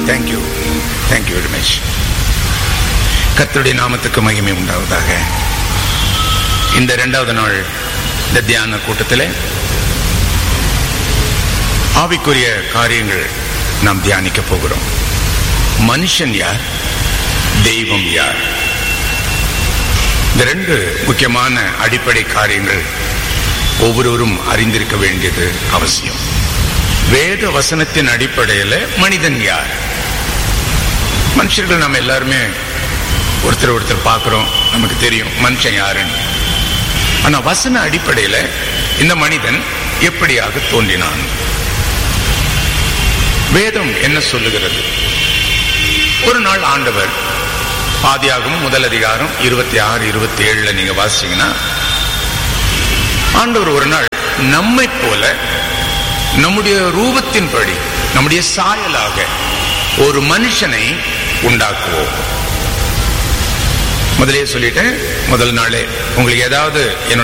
thank you thank you very much கர்த்தருடைய நாமத்துக்கு மகிமை உண்டாவதாக இந்த இரண்டாவது நாள் இந்த தியான கூட்டத்தில் ஆவிக்குரிய காரியங்கள் நாம் தியானிக்க போகிறோம் மனுஷன் யார் தெய்வம் யார் இந்த ரெண்டு முக்கியமான அடிப்படை காரியங்கள் ஒவ்வொருவரும் அறிந்திருக்க வேண்டியது அவசியம் வேத வசனத்தின் அடிப்படையில் மனிதன் யார் மனுஷர்கள் நம்ம எல்லாருமே ஒருத்தர் ஒருத்தர் பார்க்கிறோம் நமக்கு தெரியும் மனுஷன் யாருன்னு ஆனா வசன அடிப்படையில் இந்த மனிதன் எப்படியாக தோன்றினான் வேதம் என்ன சொல்லுகிறது ஒரு நாள் ஆண்டவர் பாதியாகும் முதல் அதிகாரம் இருபத்தி ஆறு இருபத்தி ஏழுல நீங்க வாசிச்சீங்கன்னா ஆண்டவர் ஒரு நாள் நம்மை போல நம்முடைய ரூபத்தின்படி நம்முடைய சாயலாக ஒரு மனுஷனை உண்டாக்குவோம் முதலே சொல்லிட்டேன் முதல் நாளே உங்களுக்கு ஏதாவது என்னுடைய